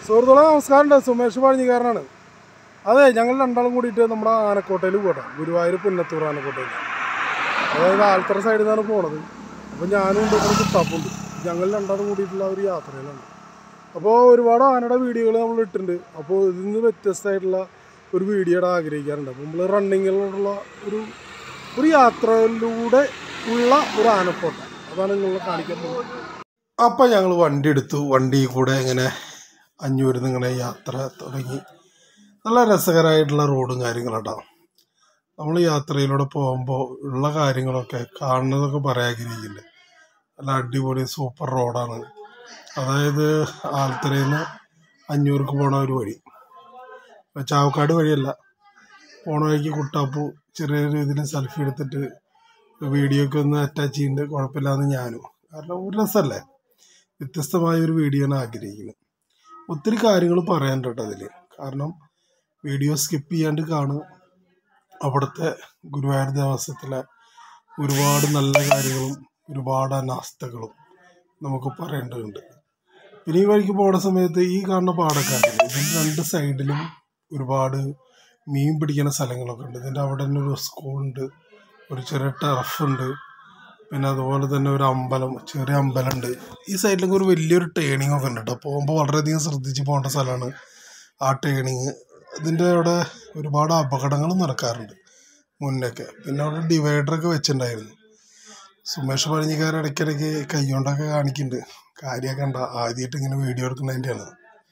സുഹൃത്തുക്കളെ നമസ്കാരം സുമേഷ് പഴഞ്ഞിക്കാരനാണ് അതെ ഞങ്ങൾ രണ്ടാളും കൂടിയിട്ട് നമ്മുടെ ആനക്കോട്ടയിൽ പോട്ടെ ഗുരുവായൂർ പുന്നത്തൂർ ആനക്കോട്ടയിൽ അതായത് ആൽത്തറ സൈഡിൽ നിന്നാണ് പോണത് അപ്പോൾ ഞാനും ഉണ്ട് ഇവിടെ കുത്താപ്പുണ്ട് ഞങ്ങൾ രണ്ടാളും കൂടിയിട്ടുള്ള ഒരു യാത്രയിലാണ് അപ്പോൾ ഒരുപാട് ആനയുടെ വീഡിയോകൾ നമ്മൾ ഇട്ടിട്ടുണ്ട് അപ്പോൾ ഇതിൽ നിന്ന് വ്യത്യസ്തമായിട്ടുള്ള ഒരു വീഡിയോ ഇടാൻ ആഗ്രഹിക്കാറുണ്ട് അപ്പോൾ നമ്മൾ റണ്ണിങ്ങിലുള്ള ഒരു ഒരു യാത്രയിലൂടെ ഉള്ള ഒരു ആനക്കോട്ട അതാണ് നിങ്ങളെ കാണിക്കാൻ പോകുന്നത് അപ്പം ഞങ്ങൾ വണ്ടി എടുത്തു വണ്ടി കൂടെ ഇങ്ങനെ അഞ്ഞൂരിൽ നിന്ന് ഇങ്ങനെ യാത്ര തുടങ്ങി നല്ല രസകരമായിട്ടുള്ള റോഡും കാര്യങ്ങളുണ്ടാവും നമ്മൾ യാത്രയിലൂടെ പോകുമ്പോൾ ഉള്ള കാര്യങ്ങളൊക്കെ കാണുന്നതൊക്കെ പറയാൻ ആഗ്രഹിക്കില്ല നല്ല അടിപൊളി സൂപ്പർ റോഡാണ് അതായത് ആലത്തറയിൽ നിന്ന് അഞ്ഞൂർക്ക് പോണ ഒരു വഴി ചാവക്കാട് വഴിയല്ല പോണ വഴിക്ക് കുട്ടാപ്പു ചെറിയ രീതിയിൽ സെൽഫി എടുത്തിട്ട് വീഡിയോ ഒക്കെ ഒന്ന് അറ്റാച്ച് ചെയ്യുന്നുണ്ട് കുഴപ്പമില്ലാന്ന് ഞാനും കാരണം ഒരു രസമല്ലേ വ്യത്യസ്തമായ ഒരു വീഡിയോ ആണ് ആഗ്രഹിക്കുന്നത് ഒത്തിരി കാര്യങ്ങൾ പറയാനുണ്ട് കേട്ടോ അതിൽ കാരണം വീഡിയോ സ്കിപ്പ് ചെയ്യാണ്ട് കാണുക അവിടുത്തെ ഗുരുവായൂർ ദേവസ്വത്തിലെ ഒരുപാട് നല്ല കാര്യങ്ങളും ഒരുപാട് അനാസ്ഥകളും നമുക്ക് പറയേണ്ടതുണ്ട് പിന്നെ ഈ വഴിക്ക് പോകുന്ന സമയത്ത് ഈ കാണുന്ന പാടക്കാട്ടിൽ ഇതിൻ്റെ രണ്ട് സൈഡിലും ഒരുപാട് മീൻ പിടിക്കുന്ന സ്ഥലങ്ങളൊക്കെ ഉണ്ട് ഇതിൻ്റെ അവിടെ തന്നെ ഒരു സ്കൂളുണ്ട് ഒരു ചെറിയ ടർഫുണ്ട് പിന്നെ അതുപോലെ തന്നെ ഒരു അമ്പലം ചെറിയ അമ്പലമുണ്ട് ഈ സൈഡിലൊക്കെ ഒരു വലിയൊരു ടേണിംഗ് ഒക്കെ ഉണ്ട് കേട്ടോ പോകുമ്പോൾ വളരെയധികം ശ്രദ്ധിച്ച് പോകേണ്ട സ്ഥലമാണ് ആ ടേണിങ് ഇതിൻ്റെ അവിടെ ഒരുപാട് അപകടങ്ങൾ നടക്കാറുണ്ട് മുന്നൊക്കെ പിന്നെ അവിടെ ഡിവൈഡറൊക്കെ വെച്ചിട്ടുണ്ടായിരുന്നു സുമേഷ് പഴഞ്ഞിക്കാർ ഇടയ്ക്കിടയ്ക്ക് കൈകൊണ്ടൊക്കെ കാണിക്കുന്നുണ്ട് കാര്യമൊക്കെ കണ്ട ആദ്യമായിട്ട് ഇങ്ങനെ വീഡിയോ എടുക്കുന്നതിൻ്റെയാണ്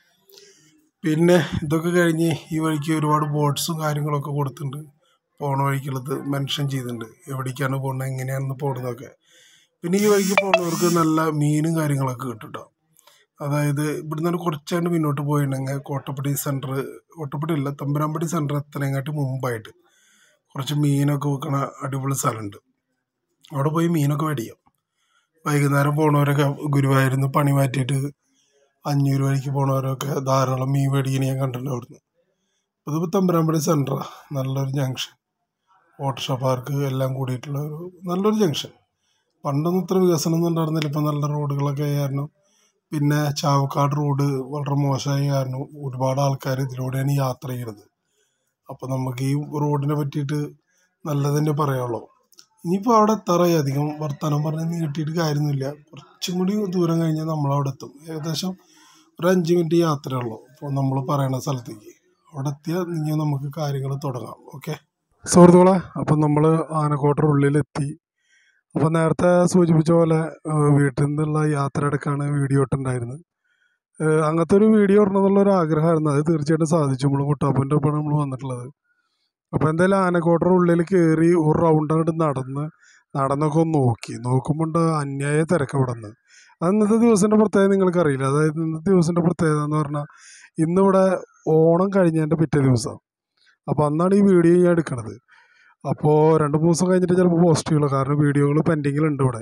പിന്നെ ഇതൊക്കെ കഴിഞ്ഞ് ഈ വഴിക്ക് ഒരുപാട് ബോട്ട്സും കാര്യങ്ങളൊക്കെ കൊടുത്തിട്ടുണ്ട് പോണ വഴിക്കുള്ളത് മെൻഷൻ ചെയ്തിട്ടുണ്ട് എവിടേക്കാണ് പോകുന്നത് എങ്ങനെയാണെന്ന് പോകുന്നതൊക്കെ പിന്നെ ഈ വഴിക്ക് പോകുന്നവർക്ക് നല്ല മീനും കാര്യങ്ങളൊക്കെ കിട്ടും കേട്ടോ അതായത് ഇവിടുന്ന് കുറച്ചാണ്ട് മുന്നോട്ട് പോയിട്ടുണ്ടെങ്കിൽ കോട്ടപ്പടി സെൻറ്റർ കോട്ടപ്പടി അല്ല തമ്പുരാമ്പടി സെൻറ്റർ എത്തണേങ്ങാട്ടി മുമ്പായിട്ട് കുറച്ച് മീനൊക്കെ വെക്കണ അടിപൊളി സ്ഥലമുണ്ട് അവിടെ പോയി മീനൊക്കെ മേടിക്കാം വൈകുന്നേരം പോണവരൊക്കെ ഗുരുവായൂരിൽ നിന്ന് പണി മാറ്റിയിട്ട് അഞ്ഞൂറ് വഴിക്ക് പോണവരൊക്കെ ധാരാളം മീൻ മേടിക്കുന്ന ഞാൻ കണ്ടിട്ടുണ്ട് അവിടുന്ന് ഇതിപ്പോൾ തമ്പുരാമ്പടി സെൻറ്ററാണ് നല്ലൊരു ജംഗ്ഷൻ ഓട്ടോറിക്ഷ പാർക്ക് എല്ലാം കൂടിയിട്ടുള്ള ഒരു നല്ലൊരു ജംഗ്ഷൻ പണ്ടൊന്നും ഇത്ര വികസനമൊന്നും ഉണ്ടായിരുന്നില്ല ഇപ്പം നല്ല റോഡുകളൊക്കെ ആയ കാരണം പിന്നെ ചാവക്കാട് റോഡ് വളരെ മോശമായ കാരണം ഒരുപാട് ആൾക്കാർ ഇതിലൂടെയാണ് യാത്ര ചെയ്യുന്നത് അപ്പോൾ നമുക്ക് ഈ റോഡിനെ പറ്റിയിട്ട് നല്ലത് തന്നെ പറയാനുള്ളൂ ഇനിയിപ്പോൾ അവിടെ എത്താറായി അധികം വർത്തമാനം പറഞ്ഞ് നീട്ടിയിട്ട് കാര്യമൊന്നുമില്ല കുറച്ചും കൂടി ദൂരം കഴിഞ്ഞാൽ നമ്മളവിടെ എത്തും ഏകദേശം ഒരു അഞ്ച് മിനിറ്റ് യാത്രയുള്ളൂ അപ്പോൾ നമ്മൾ പറയുന്ന സ്ഥലത്തേക്ക് അവിടെ എത്തിയാൽ ഇനി നമുക്ക് കാര്യങ്ങൾ തുടങ്ങാം ഓക്കെ സുഹൃത്തുക്കളെ അപ്പം നമ്മൾ ആനക്കോട്ട ഉള്ളിലെത്തി അപ്പോൾ നേരത്തെ സൂചിപ്പിച്ച പോലെ ഏഹ് വീട്ടിൽ നിന്നുള്ള യാത്രയിടക്കാണ് വീഡിയോ ഇട്ടുണ്ടായിരുന്നത് ഏഹ് അങ്ങനത്തെ ഒരു വീഡിയോ ഇടണമെന്നുള്ള ഒരു ആഗ്രഹമായിരുന്നു അത് തീർച്ചയായിട്ടും സാധിച്ചു നമ്മൾ കുട്ടാപ്പൻ്റെ ഒപ്പമാണ് നമ്മൾ വന്നിട്ടുള്ളത് അപ്പോൾ എന്തായാലും ആനക്കോട്ടയുടെ ഉള്ളിൽ കയറി ഒരു റൗണ്ട് അങ്ങോട്ട് നടന്ന് നടന്നൊക്കെ ഒന്ന് നോക്കി നോക്കുമ്പോൾ ഉണ്ട് അന്യായ തിരക്ക് അവിടെ നിന്ന് അത് ഇന്നത്തെ ദിവസത്തിൻ്റെ പ്രത്യേകത നിങ്ങൾക്കറിയില്ല അതായത് ഇന്നത്തെ ദിവസത്തിൻ്റെ പ്രത്യേകത എന്ന് പറഞ്ഞാൽ ഇന്നിവിടെ ഓണം കഴിഞ്ഞതിൻ്റെ പിറ്റേ ദിവസം അപ്പോൾ അന്നാണ് ഈ വീഡിയോ ഞാൻ എടുക്കണത് അപ്പോൾ രണ്ട് മൂന്ന് ദിവസം കഴിഞ്ഞിട്ട് ചിലപ്പോൾ പോസ്റ്റ് ചെയ്യുള്ളൂ കാരണം വീഡിയോകൾ പെൻഡിങ്ങിലുണ്ട് ഇവിടെ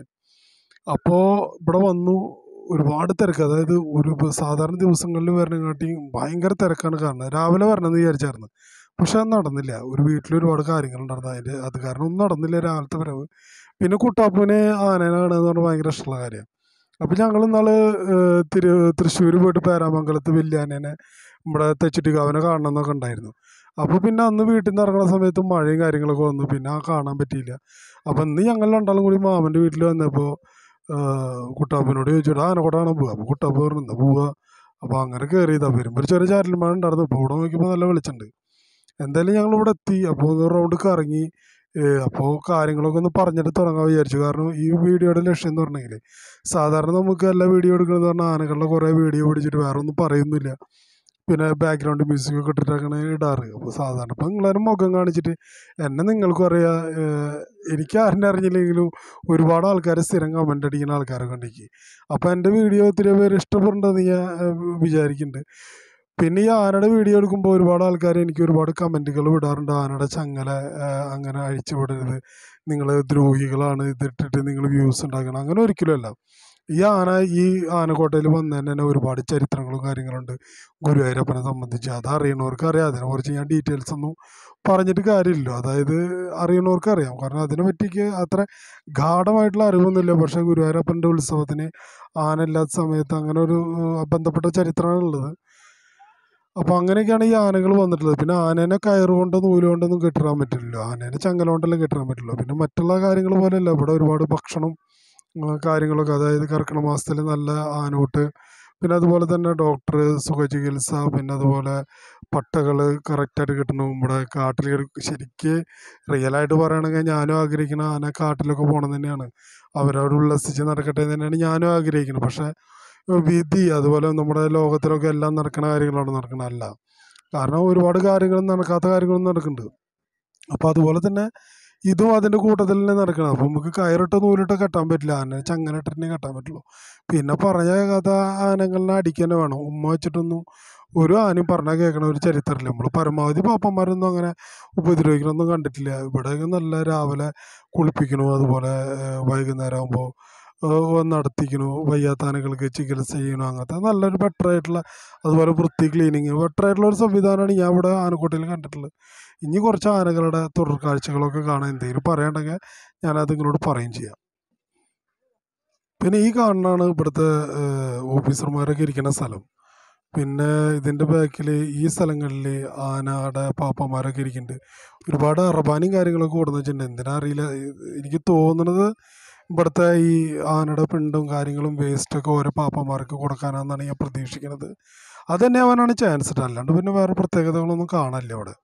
അപ്പോൾ ഇവിടെ വന്നു ഒരുപാട് തിരക്ക് അതായത് ഒരു ബ- സാധാരണ ദിവസങ്ങളിൽ വരണങ്ങാട്ടി ഭയങ്കര തിരക്കാണ് കാണുന്നത് രാവിലെ വരണമെന്ന് വിചാരിച്ചായിരുന്നു പക്ഷെ അത് നടന്നില്ല ഒരു വീട്ടിൽ ഒരുപാട് കാര്യങ്ങളുണ്ടായിരുന്നു അതിൻ്റെ അത് കാരണം ഒന്നും നടന്നില്ല രാവിലത്തെ വരവ് പിന്നെ കുട്ടാപ്പൂനെ ആനേനെ കാണുക എന്ന് പറഞ്ഞാൽ ഭയങ്കര ഇഷ്ടമുള്ള കാര്യമാണ് അപ്പോൾ ഞങ്ങൾ ഇന്നാൾ തിരു തൃശ്ശൂർ പോയിട്ട് പേരാമംഗലത്ത് വല്യാനേനെ നമ്മുടെ തെച്ചിട്ടിക്കാവിനെ കാണണം എന്നൊക്കെ ഉണ്ടായിരുന്നു അപ്പോൾ പിന്നെ അന്ന് വീട്ടിൽ നിന്ന് ഇറങ്ങുന്ന സമയത്ത് മഴയും കാര്യങ്ങളൊക്കെ വന്നു പിന്നെ ആ കാണാൻ പറ്റിയില്ല അപ്പോൾ ഇന്ന് ഞങ്ങൾ രണ്ടാളും കൂടി മാമൻ്റെ വീട്ടിൽ വന്നപ്പോൾ കുട്ടാപ്പനോട് ചോദിച്ചിട്ട് ആനക്കോട്ട കാണാൻ പോവുക അപ്പോൾ കുട്ടാപ്പ പറഞ്ഞു "എന്നാ പോവുക അപ്പോൾ അങ്ങനെ കയറിയതാണ് വരുമ്പോൾ ഒരു ചെറിയ ചാറ്റൽ മഴ ഉണ്ടായിരുന്നു ഇപ്പോൾ ഇവിടെ നോക്കിയപ്പോൾ നല്ല വെളിച്ചമുണ്ട് എന്തായാലും ഞങ്ങൾ ഇവിടെ എത്തി അപ്പോൾ ഒന്ന് റൗണ്ട് കറങ്ങി അപ്പോൾ കാര്യങ്ങളൊക്കെ ഒന്ന് പറഞ്ഞിട്ട് തുടങ്ങാൻ വിചാരിച്ചു കാരണം ഈ വീഡിയോയുടെ ലക്ഷ്യം എന്ന് പറഞ്ഞെങ്കിൽ സാധാരണ നമുക്ക് എല്ലാ വീഡിയോ എടുക്കണമെന്ന് പറഞ്ഞാൽ ആനകളുടെ കുറേ വീഡിയോ പിടിച്ചിട്ട് വേറെ ഒന്നും പറയുന്നില്ല പിന്നെ ബാക്ക്ഗ്രൗണ്ട് മ്യൂസിക് ഒക്കെ ഇട്ടിട്ടൊക്കെയാണ് ഇടാറ് അപ്പോൾ സാധാരണ ഇപ്പം നിങ്ങളാരും മുഖം കാണിച്ചിട്ട് എന്നെ നിങ്ങൾക്കും അറിയാം ഏഹ് എനിക്ക് ആരുടെ അറിഞ്ഞില്ലെങ്കിലും ഒരുപാട് ആൾക്കാർ സ്ഥിരം കമൻ്റ് അടിക്കുന്ന ആൾക്കാരൊക്കെ ഉണ്ടെങ്കിൽ അപ്പോൾ എൻ്റെ വീഡിയോ ഒത്തിരി പേര് ഇഷ്ടപ്പെടുന്നുണ്ടെന്ന് ഞാൻ ഏഹ് വിചാരിക്കുന്നുണ്ട് പിന്നെ ഈ ആനയുടെ വീഡിയോ എടുക്കുമ്പോൾ ഒരുപാട് ആൾക്കാർ എനിക്ക് ഒരുപാട് കമൻറ്റുകൾ വിടാറുണ്ട് ആനയുടെ ചങ്ങല ഏഹ് അങ്ങനെ അഴിച്ചു വിടരുത് നിങ്ങൾ ദ്രോഹികളാണ് ഇതിട്ടിട്ട് നിങ്ങൾ വ്യൂസ് ഉണ്ടാക്കണം അങ്ങനെ ഒരിക്കലും അല്ല ഈ ആന ഈ ആനക്കോട്ടയിൽ വന്നതിന് തന്നെ ഒരുപാട് ചരിത്രങ്ങളും കാര്യങ്ങളുണ്ട് ഗുരുവായൂരപ്പനെ സംബന്ധിച്ച് അത് അറിയണവർക്ക് അറിയാം അതിനെക്കുറിച്ച് ഞാൻ ഡീറ്റെയിൽസ് ഒന്നും പറഞ്ഞിട്ട് കാര്യമില്ലല്ലോ അതായത് അറിയണവർക്ക് അറിയാം കാരണം അതിനെ പറ്റിക്ക് അത്ര ഗാഠമായിട്ടുള്ള അറിവൊന്നുമില്ല പക്ഷേ ഗുരുവായൂരപ്പൻ്റെ ഉത്സവത്തിന് ആന ഇല്ലാത്ത സമയത്ത് അങ്ങനെ ഒരു ഏഹ്, ബന്ധപ്പെട്ട ചരിത്രമാണുള്ളത് അപ്പോൾ അങ്ങനെയൊക്കെയാണ് ഈ ആനകൾ വന്നിട്ടുള്ളത് പിന്നെ ആനേനെ കയറ് കൊണ്ടോ നൂല് കൊണ്ടൊന്നും കെട്ടിടാൻ പറ്റില്ലല്ലോ ആനേനെ ചങ്ങല കൊണ്ടല്ലേ കെട്ടിടാൻ പറ്റുള്ളൂ പിന്നെ മറ്റുള്ള കാര്യങ്ങൾ പോലെയല്ല ഇവിടെ ഒരുപാട് ഭക്ഷണം ആ, കാര്യങ്ങളൊക്കെ അതായത് കർക്കിടക മാസത്തിൽ നല്ല ആനൂട്ട് പിന്നെ അതുപോലെ തന്നെ ഡോക്ടർ സുഖചികിത്സ പിന്നെ അതുപോലെ പട്ടകൾ കറക്റ്റായിട്ട് കിട്ടണം ഇവിടെ കാട്ടിൽ ശരിക്ക് റിയലായിട്ട് പറയുകയാണെങ്കിൽ ഞാനും ആഗ്രഹിക്കുന്ന ആന കാട്ടിലൊക്കെ പോകണം തന്നെയാണ് അവരവിടെ ഉല്ലസിച്ച് നടക്കട്ടെ എന്ന് തന്നെയാണ് ഞാനും ആഗ്രഹിക്കുന്നത് പക്ഷേ വിധി അതുപോലെ നമ്മുടെ ലോകത്തിലൊക്കെ എല്ലാം നടക്കുന്ന കാര്യങ്ങളാണ് നടക്കണതല്ല കാരണം ഒരുപാട് കാര്യങ്ങൾ നടക്കാത്ത കാര്യങ്ങളും നടക്കുന്നുണ്ട് അപ്പോൾ അതുപോലെ തന്നെ ഇതും അതിൻ്റെ കൂട്ടത്തിൽ തന്നെ നടക്കണം അപ്പോൾ നമുക്ക് കയറിട്ടോ നൂലിട്ടോ കെട്ടാൻ പറ്റില്ല ആന ചങ്ങലിട്ടിനെ കെട്ടാൻ പറ്റുള്ളൂ പിന്നെ പറഞ്ഞ കഥ ആനകളിനെ അടിക്കുക തന്നെ വേണം ഉമ്മ വെച്ചിട്ടൊന്നും ഒരു ആനയും പറഞ്ഞാൽ കേൾക്കണ ഒരു ചരിത്രമില്ല നമ്മൾ പരമാവധി പാപ്പന്മാരൊന്നും അങ്ങനെ ഉപദ്രവിക്കണമൊന്നും കണ്ടിട്ടില്ല ഇവിടെയൊക്കെ നല്ല രാവിലെ കുളിപ്പിക്കണു അതുപോലെ ഏഹ്, വൈകുന്നേരം ആകുമ്പോൾ നടത്തിക്കണു വയ്യാത്ത ആനകൾക്ക് ചികിത്സ ചെയ്യണു അങ്ങനത്തെ നല്ലൊരു ബെറ്റർ ആയിട്ടുള്ള അതുപോലെ വൃത്തി ക്ലീനിങ് ബെറ്റർ ആയിട്ടുള്ള ഒരു സംവിധാനമാണ് ഞാൻ ഇവിടെ ആനക്കോട്ടയിൽ കണ്ടിട്ടുള്ളത് ഇനി കുറച്ച് ആനകളുടെ തുടർ കാഴ്ചകളൊക്കെ കാണാൻ എന്തെങ്കിലും പറയാണ്ടെങ്കിൽ ഞാനത് നിങ്ങളോട് പറയുകയും ചെയ്യാം പിന്നെ ഈ കാണുന്നതാണ് ഇവിടുത്തെ ഏഹ്, ഓഫീസർമാരൊക്കെ ഇരിക്കുന്ന സ്ഥലം പിന്നെ ഇതിൻ്റെ ബാക്കിൽ ഈ സ്ഥലങ്ങളിൽ ആനയുടെ പാപ്പന്മാരൊക്കെ ഇരിക്കുന്നുണ്ട് ഒരുപാട് അറബാനും കാര്യങ്ങളൊക്കെ കൊടുന്ന് വെച്ചിട്ടുണ്ട് എന്തിനാ അറിയില്ല ഇത് എനിക്ക് തോന്നുന്നത് ഇവിടുത്തെ ഈ ആനയുടെ പിണ്ടും കാര്യങ്ങളും വേസ്റ്റൊക്കെ ഓരോ പാപ്പന്മാർക്ക് കൊടുക്കാനാണെന്നാണ് ഞാൻ പ്രതീക്ഷിക്കുന്നത് അത് തന്നെ ആവാനാണ് ചാൻസ് ഇട്ട് അല്ലാണ്ട് പിന്നെ വേറെ പ്രത്യേകതകളൊന്നും കാണാനില്ല അവിടെ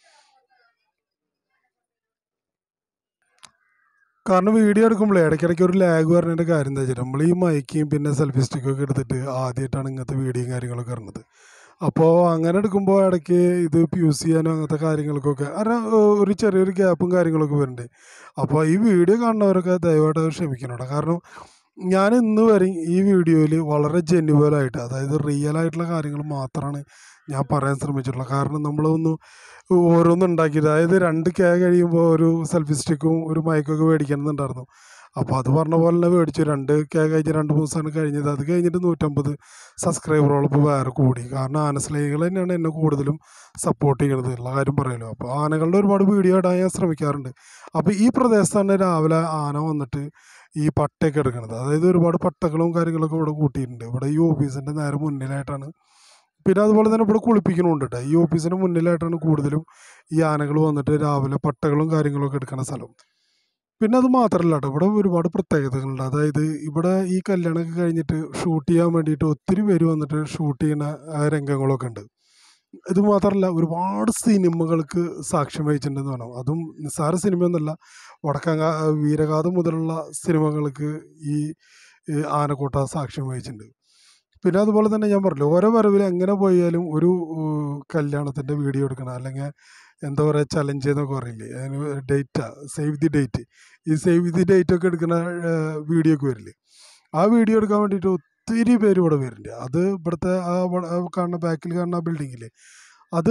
കാരണം വീഡിയോ എടുക്കുമ്പോഴേ ഇടയ്ക്കിടയ്ക്ക് ഒരു ലാഗ് പറഞ്ഞതിൻ്റെ കാര്യം എന്താ വെച്ചാൽ നമ്മൾ ഈ മൈക്കും പിന്നെ സെൽഫി സ്റ്റിക്കൊക്കെ എടുത്തിട്ട് ആദ്യമായിട്ടാണ് ഇങ്ങനത്തെ വീഡിയോയും കാര്യങ്ങളൊക്കെ ഇടുന്നത് അപ്പോൾ അങ്ങനെ എടുക്കുമ്പോൾ ഇടയ്ക്ക് ഇത് യൂസ് ചെയ്യാനും അങ്ങനത്തെ കാര്യങ്ങൾക്കൊക്കെ അര ഒരു ചെറിയൊരു ഗ്യാപ്പും കാര്യങ്ങളൊക്കെ വരുന്നുണ്ട് അപ്പോൾ ഈ വീഡിയോ കാണുന്നവരൊക്കെ ദയവായിട്ട് അത് ക്ഷമിക്കണം കേട്ടോ കാരണം ഞാൻ ഇന്ന് വരെ ഈ വീഡിയോയിൽ വളരെ ജെന്യുവലായിട്ട് അതായത് റിയൽ ആയിട്ടുള്ള കാര്യങ്ങൾ മാത്രമാണ് ഞാൻ പറയാൻ ശ്രമിച്ചിട്ടുള്ളത് കാരണം നമ്മളൊന്ന് ഓരോന്നും ഉണ്ടാക്കിയത് അതായത് രണ്ട് കെ കഴിയുമ്പോൾ ഒരു സെൽഫി സ്റ്റിക്കും ഒരു മൈക്കൊക്കെ മേടിക്കണമെന്നുണ്ടായിരുന്നു അപ്പോൾ അത് പറഞ്ഞ പോലെ തന്നെ മേടിച്ചു രണ്ട് കെ കഴിഞ്ഞ് രണ്ട് മൂന്ന് ദിവസമാണ് കഴിഞ്ഞത് അത് കഴിഞ്ഞിട്ട് നൂറ്റമ്പത് സബ്സ്ക്രൈബറോളം ഇപ്പോൾ വേറെ കൂടി കാരണം ആനസ്നേഹികൾ തന്നെയാണ് എന്നെ കൂടുതലും സപ്പോർട്ട് ചെയ്യുന്നത് ഉള്ള കാര്യം പറയുമല്ലോ അപ്പോൾ ആനകളുടെ ഒരുപാട് വീഡിയോ ഇടാൻ ഞാൻ ശ്രമിക്കാറുണ്ട് അപ്പോൾ ഈ പ്രദേശത്താണ് രാവിലെ ആന വന്നിട്ട് ഈ പട്ടയൊക്കെ എടുക്കുന്നത് അതായത് ഒരുപാട് പട്ടകളും കാര്യങ്ങളൊക്കെ ഇവിടെ കൂട്ടിയിട്ടുണ്ട് ഇവിടെ ഈ ഓഫീസിൻ്റെ നേരെ മുന്നിലായിട്ടാണ് പിന്നെ അതുപോലെ തന്നെ ഇവിടെ കുളിപ്പിക്കണമുണ്ട് കേട്ടോ ഈ ഓഫീസിന് മുന്നിലായിട്ടാണ് കൂടുതലും ഈ ആനകൾ വന്നിട്ട് രാവിലെ പട്ടകളും കാര്യങ്ങളൊക്കെ എടുക്കുന്ന സ്ഥലം പിന്നെ അത് മാത്രമല്ല കേട്ടോ ഇവിടെ ഒരുപാട് പ്രത്യേകതകളുണ്ട് അതായത് ഇവിടെ ഈ കല്യാണമൊക്കെ കഴിഞ്ഞിട്ട് ഷൂട്ട് ചെയ്യാൻ വേണ്ടിയിട്ട് ഒത്തിരി പേര് വന്നിട്ട് ഷൂട്ട് ചെയ്യുന്ന ആ, രംഗങ്ങളൊക്കെ ഉണ്ട് ഇത് മാത്രമല്ല ഒരുപാട് സിനിമകൾക്ക് സാക്ഷ്യം വഹിച്ചിട്ടുണ്ടെന്ന് വേണം അതും നിസ്സാര സിനിമയൊന്നുമല്ല വടക്കങ്ങ വീരഗാഥം മുതലുള്ള സിനിമകൾക്ക് ഈ ഈ ആനക്കോട്ട സാക്ഷ്യം വഹിച്ചിട്ടുണ്ട് പിന്നെ അതുപോലെ തന്നെ ഞാൻ പറഞ്ഞില്ല ഓരോ വരവിൽ എങ്ങനെ പോയാലും ഒരു കല്യാണത്തിൻ്റെ വീഡിയോ എടുക്കണം അല്ലെങ്കിൽ എന്താ പറയുക ചലഞ്ച് എന്നൊക്കെ പറയില്ലേ അതിന് ഡേറ്റാ സേവ് ദി ഡേറ്റ് ഈ സേവ് ദി ഡേറ്റ് ഒക്കെ എടുക്കുന്ന വീഡിയോ ഒക്കെ വരില്ലേ ആ വീഡിയോ എടുക്കാൻ വേണ്ടിയിട്ട് ഒത്തിരി പേര് ഇവിടെ വരുന്നുണ്ട് അത് ഇവിടുത്തെ ആ വ- ആ കാണുന്ന ബാക്കിൽ കാണുന്ന ബിൽഡിങ്ങില്ലേ അത്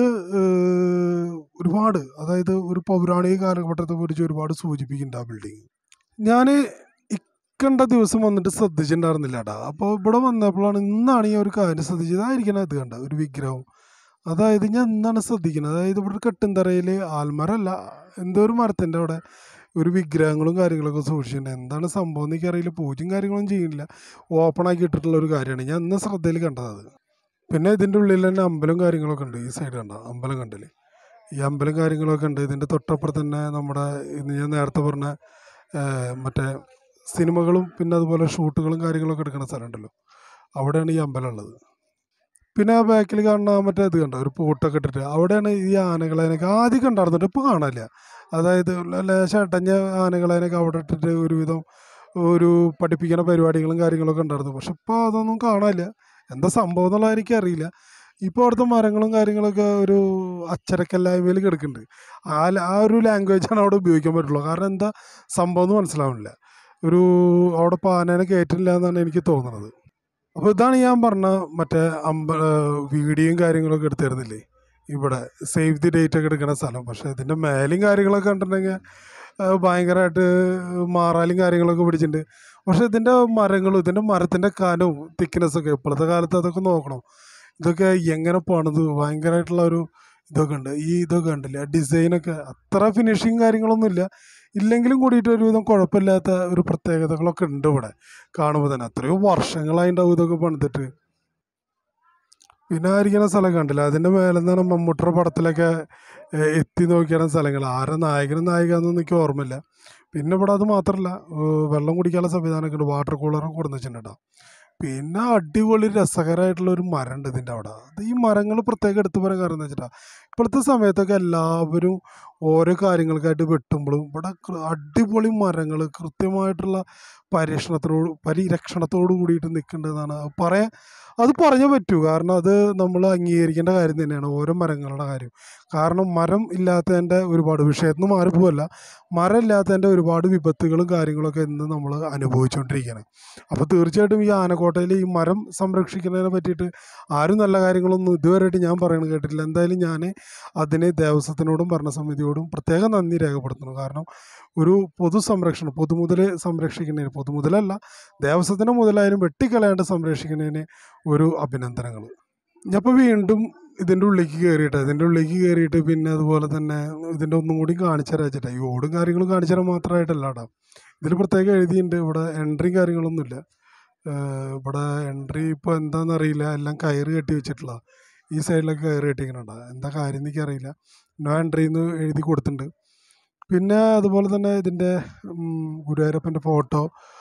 ഏഹ്, ഒരുപാട് അതായത് ഒരു പൗരാണിക കാലഘട്ടത്തെ കുറിച്ച് ഒരുപാട് സൂചിപ്പിക്കുന്നുണ്ട് ആ ബിൽഡിങ് ഞാൻ ഇക്കണ്ട ദിവസം വന്നിട്ട് ശ്രദ്ധിച്ചിട്ടുണ്ടായിരുന്നില്ല കേട്ടോ അപ്പോൾ ഇവിടെ വന്നപ്പോഴാണ് ഇന്നാണ് ഈ ഒരു കാര്യം ശ്രദ്ധിച്ചത് ആയിരിക്കണം അത് കണ്ട ഒരു വിഗ്രഹം അതായത് ഞാൻ എന്താണ് ശ്രദ്ധിക്കുന്നത് അതായത് ഇവിടെ ഒരു കെട്ടുന്തറയിൽ ആൽമരമല്ല എന്തോ ഒരു മരത്തിൻ്റെ അവിടെ ഒരു വിഗ്രഹങ്ങളും കാര്യങ്ങളൊക്കെ സൂക്ഷിച്ചിട്ടുണ്ട് എന്താണ് സംഭവം എന്ന് എനിക്കറിയില്ല പൂജയും കാര്യങ്ങളൊന്നും ചെയ്യുന്നില്ല ഓപ്പൺ ആക്കി ഇട്ടിട്ടുള്ള ഒരു കാര്യമാണ് ഞാൻ ഇന്ന് ശ്രദ്ധയിൽ കണ്ടത് അത് പിന്നെ ഇതിൻ്റെ ഉള്ളിൽ തന്നെ അമ്പലം കാര്യങ്ങളൊക്കെ ഉണ്ട് ഈ സൈഡ് കണ്ട അമ്പലം കണ്ടില്ലേ ഈ അമ്പലം കാര്യങ്ങളൊക്കെ ഉണ്ട് ഇതിൻ്റെ തൊട്ടപ്പുറത്ത് തന്നെ നമ്മുടെ ഇന്ന് ഞാൻ നേരത്തെ പറഞ്ഞ ഏഹ്, മറ്റേ സിനിമകളും പിന്നെ അതുപോലെ ഷൂട്ടുകളും കാര്യങ്ങളൊക്കെ എടുക്കുന്ന സ്ഥലമുണ്ടല്ലോ അവിടെയാണ് ഈ അമ്പലം ഉള്ളത് പിന്നെ ആ ബാക്കിൽ കാണുന്ന മറ്റേ ഇത് കണ്ടോ ഒരു പൂട്ടൊക്കെ ഇട്ടിട്ട് അവിടെയാണ് ഈ ആനകളതിനൊക്കെ ആദ്യം കണ്ടായിരുന്നുണ്ട് ഇപ്പോൾ കാണാനില്ല അതായത് ലേശട്ടഞ്ഞ ആനകളതിനൊക്കെ അവിടെ ഇട്ടിട്ട് ഒരുവിധം ഒരു പഠിപ്പിക്കുന്ന പരിപാടികളും കാര്യങ്ങളൊക്കെ ഉണ്ടായിരുന്നു പക്ഷെ ഇപ്പോൾ അതൊന്നും കാണാനില്ല എന്താ സംഭവം എന്നുള്ളത് എനിക്ക് അറിയില്ല ഇപ്പോൾ അവിടുത്തെ മരങ്ങളും കാര്യങ്ങളൊക്കെ ഒരു അച്ചടക്കല്ലായ്മയിൽ കിടക്കുന്നുണ്ട് ആ ല- ആ ഒരു ലാംഗ്വേജാണ് അവിടെ ഉപയോഗിക്കാൻ പറ്റുള്ളൂ കാരണം എന്താ സംഭവം എന്ന് മനസ്സിലാവുന്നില്ല ഒരു അവിടെ പാനേനെ കയറ്റില്ല എന്നാണ് എനിക്ക് തോന്നുന്നത് അപ്പോൾ ഇതാണ് ഞാൻ പറഞ്ഞ മറ്റേ അമ്പ വീഡിയോയും കാര്യങ്ങളൊക്കെ എടുത്തിരുന്നില്ലേ ഇവിടെ സേവ് ദി ഡേറ്റ് ഒക്കെ എടുക്കുന്ന സ്ഥലം പക്ഷേ ഇതിൻ്റെ മേലും കാര്യങ്ങളൊക്കെ കണ്ടിട്ടുണ്ടെങ്കിൽ ഭയങ്കരമായിട്ട് മാറാലും കാര്യങ്ങളൊക്കെ പിടിച്ചിട്ടുണ്ട് പക്ഷേ ഇതിൻ്റെ മരങ്ങളും ഇതിൻ്റെ മരത്തിൻ്റെ കനവും തിക്നെസ്സൊക്കെ ഇപ്പോഴത്തെ കാലത്ത് അതൊക്കെ നോക്കണം ഇതൊക്കെ എങ്ങനെ പണിത് ഭയങ്കരമായിട്ടുള്ള ഒരു ഇതൊക്കെ ഉണ്ട് ഈ ഇതൊക്കെ ഉണ്ടല്ലേ ഡിസൈനൊക്കെ അത്ര ഫിനിഷിങ് കാര്യങ്ങളൊന്നും ഇല്ല ഇല്ലെങ്കിലും കൂടിയിട്ട് ഒരുവിധം കുഴപ്പമില്ലാത്ത ഒരു പ്രത്യേകതകളൊക്കെ ഉണ്ട് ഇവിടെ കാണുമ്പോൾ തന്നെ അത്രയും വർഷങ്ങളായിട്ടുണ്ടാവും ഇതൊക്കെ പണിതിട്ട് പിന്നെ ആ ഇരിക്കുന്ന സ്ഥലം കണ്ടില്ല അതിൻ്റെ മേലെ നിന്നാണ് മമ്മൂട്ടിയുടെ പടത്തിലൊക്കെ ഏഹ്, എത്തി നോക്കിയാണ് സ്ഥലങ്ങൾ ആരെ നായകനും നായികയെന്നൊന്നും എനിക്ക് ഓർമ്മയില്ല പിന്നെ ഇവിടെ അത് മാത്രമല്ല ഏഹ്, വെള്ളം കുടിക്കാനുള്ള സംവിധാനമൊക്കെ ഉണ്ട് വാട്ടർ കൂളറും കൊടുന്ന് വെച്ചിട്ടുണ്ട് കേട്ടോ പിന്നെ അടിപൊളി രസകരമായിട്ടുള്ള ഒരു മരം ഉണ്ട് ഇതിൻ്റെ അവിടെ അത് ഈ മരങ്ങൾ പ്രത്യേകം എടുത്തു പറയാൻ കാരണം എന്ന് വെച്ചിട്ടാ ഇപ്പോഴത്തെ സമയത്തൊക്കെ എല്ലാവരും ഓരോ കാര്യങ്ങൾക്കായിട്ട് വെട്ടുമ്പോഴും ഇവിടെ കൃ- അടിപൊളി മരങ്ങൾ കൃത്യമായിട്ടുള്ള പരീക്ഷണത്തോട് പരിരക്ഷണത്തോട് കൂടിയിട്ട് നിൽക്കേണ്ടതാണ് പറയാൻ അത് പറഞ്ഞേ പറ്റൂ കാരണം അത് നമ്മൾ അംഗീകരിക്കേണ്ട കാര്യം തന്നെയാണ് ഓരോ മരങ്ങളുടെ കാര്യം കാരണം മരം ഇല്ലാത്തതിൻ്റെ ഒരുപാട് വിഷയത്തിൽ നിന്ന് മാറിപ്പോവല്ല മരം ഇല്ലാത്തതിൻ്റെ ഒരുപാട് വിപത്തുകളും കാര്യങ്ങളൊക്കെ ഇന്ന് നമ്മൾ അനുഭവിച്ചുകൊണ്ടിരിക്കുകയാണ് അപ്പോൾ തീർച്ചയായിട്ടും ഈ ആനക്കോട്ടയിൽ ഈ മരം സംരക്ഷിക്കുന്നതിനെ പറ്റിയിട്ട് ആരും നല്ല കാര്യങ്ങളൊന്നും ഇതുവരെയായിട്ട് ഞാൻ പറയണത് കേട്ടിട്ടില്ല എന്തായാലും ഞാൻ അതിന് ദേവസ്വത്തിനോടും ഭരണസമിതിയോടും പ്രത്യേകം നന്ദി രേഖപ്പെടുത്തുന്നു കാരണം ഒരു പൊതു സംരക്ഷണം പൊതുമുതൽ സംരക്ഷിക്കുന്നതിന് പൊതുമുതലല്ല ദേവസ്വത്തിൻ്റെ മുതലായാലും വെട്ടിക്കളയാണ്ട് സംരക്ഷിക്കുന്നതിന് ഒരു അഭിനന്ദനങ്ങൾ ഞാനിപ്പോൾ വീണ്ടും ഇതിൻ്റെ ഉള്ളിലേക്ക് കയറിയിട്ട് ഇതിൻ്റെ ഉള്ളിലേക്ക് കയറിയിട്ട് പിന്നെ അതുപോലെ തന്നെ ഇതിൻ്റെ ഒന്നും കൂടി കാണിച്ചു തരാം വെച്ചിട്ടാ ഈ ഓടും കാര്യങ്ങളും കാണിച്ചു തരാൻ മാത്രമായിട്ടല്ല കേട്ടോ ഇതിൽ പ്രത്യേകം എഴുതിയിട്ടുണ്ട് ഇവിടെ എൻട്രിയും കാര്യങ്ങളൊന്നുമില്ല ഏഹ് ഇവിടെ എൻട്രി ഇപ്പോൾ എന്താണെന്നറിയില്ല എല്ലാം കയറ് കെട്ടി വെച്ചിട്ടുള്ള ഈ സൈഡിലൊക്കെ കയറ് കെട്ടിക്കുന്നുണ്ട് എന്താ കാര്യം എനിക്കറിയില്ല നോ എൻട്രി എന്ന് എഴുതി കൊടുത്തിട്ടുണ്ട് പിന്നെ അതുപോലെ തന്നെ ഇതിൻ്റെ ഗുരുവായൂരപ്പൻ്റെ ഫോട്ടോ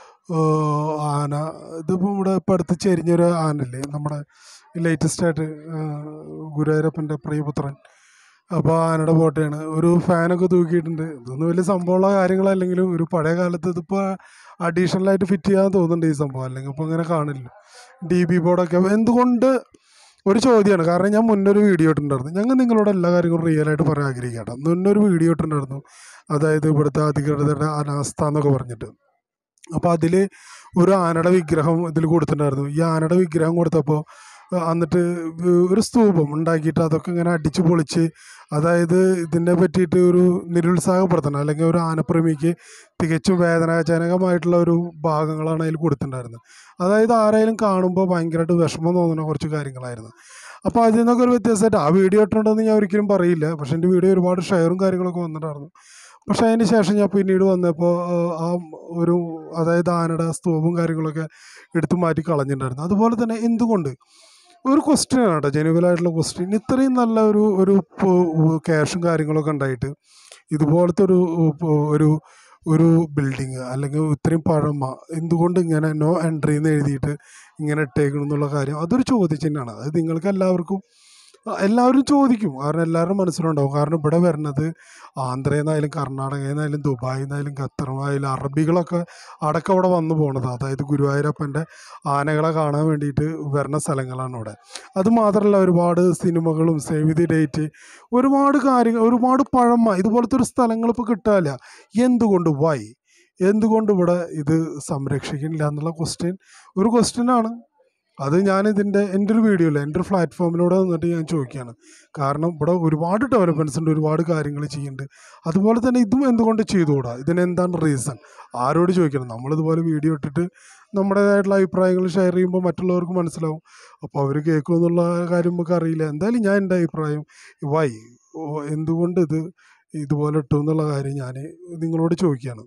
ആന ഇതിപ്പോൾ ഇവിടെ ഇപ്പോൾ അടുത്ത് ചെരിഞ്ഞൊരു ആനല്ലേ നമ്മുടെ ലേറ്റസ്റ്റ് ആയിട്ട് ഗുരുവായൂരപ്പൻ്റെ പ്രിയപുത്രൻ അപ്പോൾ ആനയുടെ ഫോട്ടോയാണ് ഒരു ഫാനൊക്കെ തൂക്കിയിട്ടുണ്ട് ഇതൊന്നും വലിയ സംഭവമുള്ള കാര്യങ്ങളല്ലെങ്കിലും ഒരു പഴയ കാലത്ത് ഇതിപ്പോൾ അഡീഷണലായിട്ട് ഫിറ്റ് ചെയ്യാൻ തോന്നുന്നുണ്ട് ഈ സംഭവം അല്ലെങ്കിൽ ഇപ്പോൾ ഇങ്ങനെ കാണില്ല ഡി ബി ബോർഡൊക്കെ എന്തുകൊണ്ട് ഒരു ചോദ്യമാണ് കാരണം ഞാൻ മുന്നൊരു വീഡിയോ ഇട്ടിട്ടുണ്ടായിരുന്നു ഞങ്ങൾ നിങ്ങളോട് എല്ലാ കാര്യങ്ങളും റിയൽ ആയിട്ട് പറയാൻ ആഗ്രഹിക്കട്ടെ മുന്നൊരു വീഡിയോ ഇട്ടിട്ടുണ്ടായിരുന്നു അതായത് ഇവിടുത്തെ അധികൃതരുടെ അനാസ്ഥ എന്നൊക്കെ പറഞ്ഞിട്ട് അപ്പോൾ അതിൽ ഒരു ആനയുടെ വിഗ്രഹം ഇതിൽ കൊടുത്തിട്ടുണ്ടായിരുന്നു ഈ ആനയുടെ വിഗ്രഹം കൊടുത്തപ്പോൾ അഹ് എന്നിട്ട് ഒരു സ്തൂപം ഉണ്ടാക്കിയിട്ട് അതൊക്കെ ഇങ്ങനെ അടിച്ച് പൊളിച്ച് അതായത് ഇതിനെ പറ്റിയിട്ട് ഒരു നിരുത്സാഹപ്പെടുത്തണം അല്ലെങ്കിൽ ഒരു ആനപ്രേമിക്ക് തികച്ചും വേദനാജനകമായിട്ടുള്ള ഒരു ഭാഗങ്ങളാണ് അതിൽ കൊടുത്തിട്ടുണ്ടായിരുന്നത് അതായത് ആരായാലും കാണുമ്പോൾ ഭയങ്കരമായിട്ട് വിഷമം തോന്നുന്ന കുറച്ച് കാര്യങ്ങളായിരുന്നു അപ്പോൾ അതിൽ നിന്നൊക്കെ ഒരു വ്യത്യാസമായിട്ട് ആ വീഡിയോ ഇട്ടിട്ടുണ്ടെന്ന് ഞാൻ ഒരിക്കലും പറയില്ല പക്ഷേ എൻ്റെ വീഡിയോ ഒരുപാട് ഷെയറും കാര്യങ്ങളൊക്കെ വന്നിട്ടുണ്ടായിരുന്നു പക്ഷേ അതിന് ശേഷം ഞാൻ പിന്നീട് വന്നപ്പോൾ ആ ഒരു അതായത് ആനയുടെ സ്തൂപും കാര്യങ്ങളൊക്കെ എടുത്തു മാറ്റി കളഞ്ഞിട്ടുണ്ടായിരുന്നു അതുപോലെ തന്നെ എന്തുകൊണ്ട് ഒരു ക്വസ്റ്റ്യൻ ആണ് കേട്ടോ ജെനുവലായിട്ടുള്ള ക്വസ്റ്റ്യൻ ഇത്രയും നല്ല ഒരു ഒരു ക്യാഷും കാര്യങ്ങളൊക്കെ ഉണ്ടായിട്ട് ഇതുപോലത്തെ ഒരു ഉ- ഒരു ഒരു ബിൽഡിങ് അല്ലെങ്കിൽ ഇത്രയും പഴമ എന്തുകൊണ്ട് ഇങ്ങനെ നോ എൻട്രി എന്ന് എഴുതിയിട്ട് ഇങ്ങനെ ഇട്ടേക്കണം എന്നുള്ള കാര്യം അതൊരു ചോദ്യചിഹ്നമാണ് അത് നിങ്ങൾക്ക് എല്ലാവർക്കും ആ, എല്ലാവരും ചോദിക്കും കാരണം എല്ലാവരുടെ മനസ്സിലുണ്ടാവും കാരണം ഇവിടെ വരുന്നത് ആന്ധ്രയിൽ നിന്നായാലും കർണാടകയിൽ നിന്നായാലും ദുബായിൽ നിന്നായാലും ഖത്തറിനായാലും അറബികളൊക്കെ അടക്കം അവിടെ വന്നു പോണത് അതായത് ഗുരുവായൂരപ്പൻ്റെ ആനകളെ കാണാൻ വേണ്ടിയിട്ട് വരുന്ന സ്ഥലങ്ങളാണ് ഇവിടെ അത് മാത്രമല്ല ഒരുപാട് സിനിമകളും സേവ് ദി ഡേറ്റ് ഒരുപാട് കാര്യങ്ങൾ ഒരുപാട് പഴമ ഇതുപോലത്തെ ഒരു സ്ഥലങ്ങൾ ഇപ്പോൾ കിട്ടാനില്ല എന്തുകൊണ്ട് വൈ എന്തുകൊണ്ട് ഇവിടെ ഇത് സംരക്ഷിക്കുന്നില്ല എന്നുള്ള ക്വസ്റ്റ്യൻ ഒരു ക്വസ്റ്റ്യനാണ് അത് ഞാൻ ഇതിൻ്റെ എൻ്റെ ഒരു വീഡിയോ ഇല്ല എൻ്റെ ഒരു പ്ലാറ്റ്ഫോമിലൂടെ നിന്നിട്ട് ഞാൻ ചോദിക്കുകയാണ് കാരണം ഇവിടെ ഒരുപാട് ഡെവലപ്മെൻറ്റ്സ് ഉണ്ട് ഒരുപാട് കാര്യങ്ങൾ ചെയ്യുന്നുണ്ട് അതുപോലെ തന്നെ ഇതും എന്തുകൊണ്ട് ചെയ്തുകൂടാ ഇതിനെന്താണ് റീസൺ ആരോട് ചോദിക്കണം നമ്മളിതുപോലെ വീഡിയോ ഇട്ടിട്ട് നമ്മുടേതായിട്ടുള്ള അഭിപ്രായങ്ങൾ ഷെയർ ചെയ്യുമ്പോൾ മറ്റുള്ളവർക്ക് മനസ്സിലാവും അപ്പോൾ അവർ കേൾക്കും എന്നുള്ള കാര്യം നമുക്ക് അറിയില്ല എന്തായാലും ഞാൻ എൻ്റെ അഭിപ്രായം വൈ എന്തുകൊണ്ട് ഇത് ഇതുപോലെ ഇട്ടു എന്നുള്ള കാര്യം ഞാൻ നിങ്ങളോട് ചോദിക്കുകയാണ്